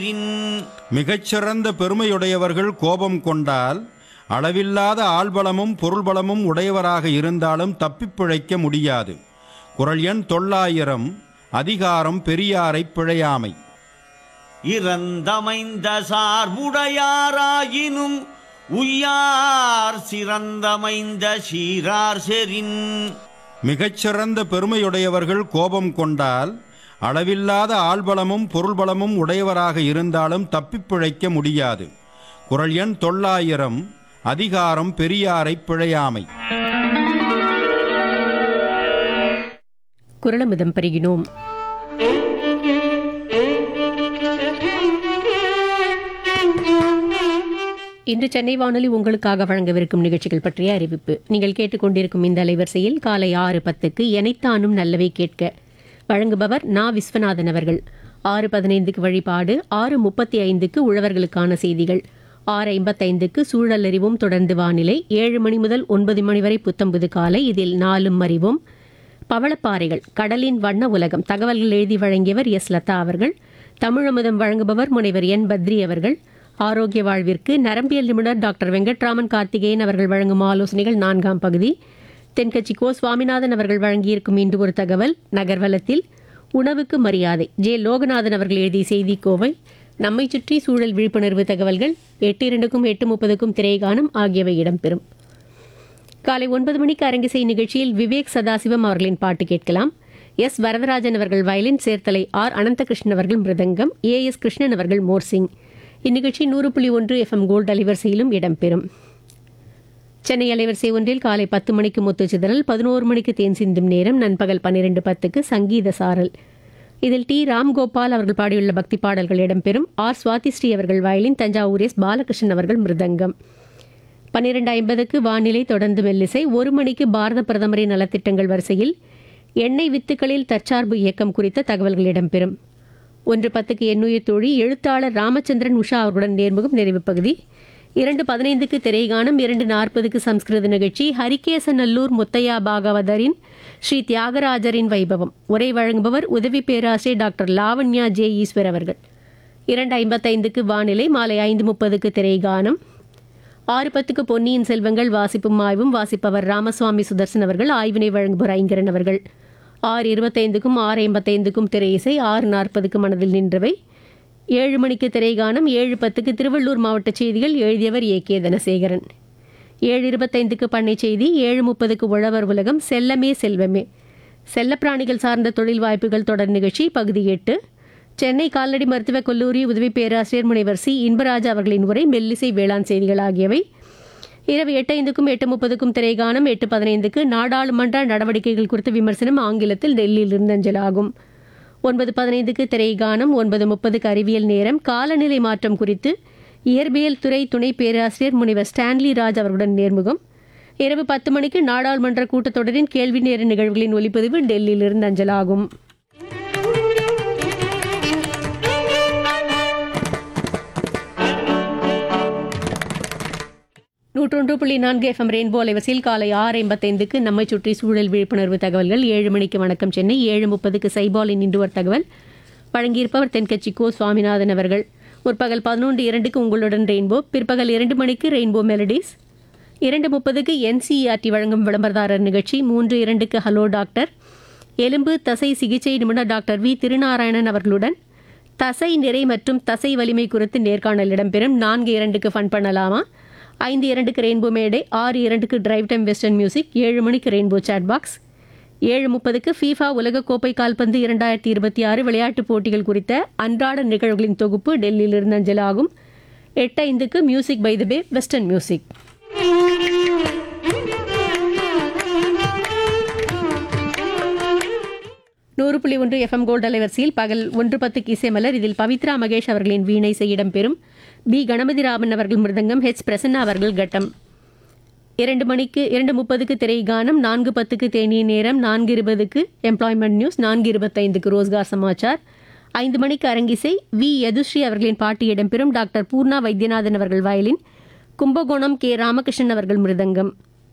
மிகச்சிறந்த பெருமையுடையவர்கள் கோபம் கொண்டால் அளவில்லாத ஆள்பலமும் பொருள்பலமும் உடையவராக இருந்தாலும் தப்பிப் பிழைக்க முடியாது குரல் எண் தொள்ளாயிரம் அதிகாரம் பெரியாரைப் பிழையாமை இறந்தமைந்த சார்புடையாராயினும் உய்யார் சிறந்தமைந்த சீரார் செரின் மிகச்சிறந்த பெருமையுடையவர்கள் கோபம் கொண்டால் அளவில்லாத ஆள்பலமும் பொருள்பலமும் உடையவராக இருந்தாலும் தப்பிப் பிழைக்க முடியாது குரல் எண் தொள்ளாயிரம் அதிகாரம் பெரியாரைப் பிழையாமை குரலமிதம் பெருகினோம் இன்று சென்னை வானொலி உங்களுக்காக வழங்கவிருக்கும் நிகழ்ச்சிகள் பற்றிய அறிவிப்பு நீங்கள் கேட்டுக்கொண்டிருக்கும் இந்த அலைவரிசையில் காலை ஆறு பத்துக்கு எனைத்தானும் நல்லவை கேட்க வழங்குபவர் நா விஸ்வநாதன் அவர்கள் ஆறு பதினைந்துக்கு வழிபாடு ஆறு முப்பத்தி ஐந்துக்கு உழவர்களுக்கான செய்திகள் ஆறு ஐம்பத்தைந்துக்கு சூழல் அறிவும் தொடர்ந்து வானிலை ஏழு மணி முதல் ஒன்பது மணி வரை புத்தம்புது காலை இதில் நாலும் அறிவும் பவளப்பாறைகள் கடலின் வண்ண உலகம் தகவல்கள் எழுதி வழங்கியவர் எஸ் லதா அவர்கள் தமிழமுதம் வழங்குபவர் முனைவர் என் பத்ரி அவர்கள் ஆரோக்கிய வாழ்விற்கு நரம்பியல் நிபுணர் டாக்டர் வெங்கட்ராமன் கார்த்திகேயன் அவர்கள் வழங்கும் ஆலோசனைகள் நான்காம் பகுதி தென்கட்சி கோ சுவாமிநாதன் அவர்கள் வழங்கியிருக்கும் இன்று ஒரு தகவல் நகர்வலத்தில் உணவுக்கு மரியாதை ஜே லோகநாதன் அவர்கள் எழுதிய செய்தி கோவை நம்மை சுற்றி சூழல் விழிப்புணர்வு தகவல்கள் எட்டு இரண்டுக்கும் எட்டு முப்பதுக்கும் திரைகானம் ஆகியவை இடம்பெறும் காலை ஒன்பது மணிக்கு அரங்கிசை நிகழ்ச்சியில் விவேக் சதாசிவம் அவர்களின் பாட்டு கேட்கலாம் எஸ் வரதராஜன் அவர்கள் வயலின் சேர்த்தலை ஆர் அனந்தகிருஷ்ணன் அவர்கள் மிருதங்கம் ஏ எஸ் கிருஷ்ணன் அவர்கள் மோர்சிங் இந்நிகழ்ச்சி நூறு புள்ளி ஒன்று எஃப்எம் கோல்டு அலைவரிசையிலும் இடம்பெறும் சென்னை அலைவரிசை ஒன்றில் காலை பத்து மணிக்கு முத்துச்சிதறல் பதினோரு மணிக்கு தேன் சிந்தும் நேரம் நண்பகல் பன்னிரண்டு பத்துக்கு சங்கீத சாரல் இதில் டி ராம்கோபால் அவர்கள் பாடியுள்ள பக்தி பாடல்கள் இடம்பெறும் ஆர் சுவாதி ஸ்ரீ அவர்கள் வயலின் தஞ்சாவூர் எஸ் பாலகிருஷ்ணன் அவர்கள் மிருதங்கம் பன்னிரண்டு ஐம்பதுக்கு வானிலை தொடர்ந்து மெல்லிசை ஒரு மணிக்கு பாரத பிரதமரின் நலத்திட்டங்கள் வரிசையில் எண்ணெய் வித்துக்களில் தற்சார்பு இயக்கம் குறித்த தகவல்கள் இடம்பெறும் ஒன்று பத்துக்கு எண்ணுயிர் தோழி எழுத்தாளர் ராமச்சந்திரன் உஷா அவர்களுடன் நேர்முகம் நிறைவு பகுதி இரண்டு பதினைந்துக்கு திரைகானம் இரண்டு நாற்பதுக்கு சம்ஸ்கிருத நிகழ்ச்சி ஹரிகேசநல்லூர் முத்தையா பாகவதரின் ஸ்ரீ தியாகராஜரின் வைபவம் உரை வழங்குபவர் உதவி பேராசிரியர் டாக்டர் லாவண்யா ஜே ஈஸ்வர் அவர்கள் இரண்டு ஐம்பத்தைந்துக்கு வானிலை மாலை ஐந்து முப்பதுக்கு திரைகானம் ஆறு பத்துக்கு பொன்னியின் செல்வங்கள் வாசிப்பும் ஆய்வும் வாசிப்பவர் ராமசுவாமி சுதர்சன் அவர்கள் ஆய்வினை வழங்குபவர் ஐங்கரன் அவர்கள் ஆறு இருபத்தைந்துக்கும் ஆறு ஐம்பத்தைந்துக்கும் திரை இசை ஆறு நாற்பதுக்கு மனதில் நின்றவை ஏழு மணிக்கு திரைகானம் ஏழு பத்துக்கு திருவள்ளூர் மாவட்ட செய்திகள் எழுதியவர் ஏ கே தனசேகரன் ஏழு இருபத்தைந்துக்கு பண்ணை செய்தி ஏழு முப்பதுக்கு உழவர் உலகம் செல்லமே செல்வமே செல்லப்பிராணிகள் சார்ந்த தொழில் வாய்ப்புகள் தொடர் நிகழ்ச்சி பகுதி எட்டு சென்னை கால்நடை மருத்துவக் கல்லூரி உதவி பேராசிரியர் முனைவர் சி இன்பராஜ் அவர்களின் உரை மெல்லிசை வேளாண் செய்திகள் ஆகியவை இரவு எட்டு ஐந்துக்கும் எட்டு முப்பதுக்கும் திரைகானம் எட்டு பதினைந்துக்கு நாடாளுமன்ற நடவடிக்கைகள் குறித்த விமர்சனம் ஆங்கிலத்தில் டெல்லியிலிருந்து அஞ்சலாகும் ஒன்பது பதினைந்துக்கு திரைகானம் ஒன்பது முப்பதுக்கு அறிவியல் நேரம் காலநிலை மாற்றம் குறித்து இயற்பியல் துறை துணை பேராசிரியர் முனைவர் ஸ்டான்லி ராஜ் அவர்களுடன் நேர்முகம் இரவு பத்து மணிக்கு நாடாளுமன்ற கூட்டத்தொடரின் கேள்வி நேர நிகழ்வுகளின் ஒலிப்பதிவு டெல்லியிலிருந்து அஞ்சலாகும் நூற்றொன்று புள்ளி நான்கு எஃப்எம் ரெயின்போ அலைவரிசையில் காலை ஆறு ஐம்பத்தைந்துக்கு நம்மை சுற்றி சூழல் விழிப்புணர்வு தகவல்கள் ஏழு மணிக்கு வணக்கம் சென்னை ஏழு முப்பதுக்கு சைபாலின் இன்று ஒரு தகவல் வழங்கியிருப்பவர் தென்கட்சி கோ சுவாமிநாதன் அவர்கள் முற்பகல் பதினொன்று இரண்டுக்கு உங்களுடன் ரெயின்போ பிற்பகல் இரண்டு மணிக்கு ரெயின்போ மெலடிஸ் இரண்டு முப்பதுக்கு என்சிஇஆர்டி வழங்கும் விளம்பரதாரர் நிகழ்ச்சி மூன்று இரண்டுக்கு ஹலோ டாக்டர் எலும்பு தசை சிகிச்சை நிபுணர் டாக்டர் வி திருநாராயணன் அவர்களுடன் தசை நிறை மற்றும் தசை வலிமை குறித்து நேர்காணல் இடம்பெறும் நான்கு இரண்டுக்கு ஃபன் பண்ணலாமா ஐந்து இரண்டுக்கு ரெயின்போ மேடை ஆறு இரண்டுக்கு டிரைவ் டைம் வெஸ்டர்ன் மியூசிக் ஏழு மணிக்கு ரெயின்போ சாட் பாக்ஸ் ஏழு முப்பதுக்கு ஃபீஃபா உலகக்கோப்பை கால்பந்து இரண்டாயிரத்தி இருபத்தி ஆறு விளையாட்டுப் போட்டிகள் குறித்த அன்றாட நிகழ்வுகளின் தொகுப்பு டெல்லியிலிருந்து அஞ்சலாகும் எட்டு ஐந்துக்கு music by the bay western music நூறு புள்ளி ஒன்று எஃப்எம் கோல்டு அலைவரிசையில் பகல் ஒன்று பத்துக்கு இசைமலர் இதில் பவித்ரா மகேஷ் அவர்களின் வீணை செய்ய இடம்பெறும் பி கணபதி ராமன் அவர்கள் மிருதங்கம் ஹெச் பிரசன்னா அவர்கள் கட்டம் இரண்டு மணிக்கு இரண்டு முப்பதுக்கு திரைகானம் நான்கு பத்துக்கு தேனிய நேரம் நான்கு இருபதுக்கு எம்ப்ளாய்மெண்ட் நியூஸ் நான்கு இருபத்தைந்துக்கு ரோஸ்கார் சமாச்சார் ஐந்து மணிக்கு அரங்கிசை வி யதுஸ்ரீ அவர்களின் பாட்டு இடம்பெறும் டாக்டர் பூர்ணா வைத்தியநாதன் அவர்கள் வயலின் கும்பகோணம் கே ராமகிருஷ்ணன் அவர்கள் மிருதங்கம்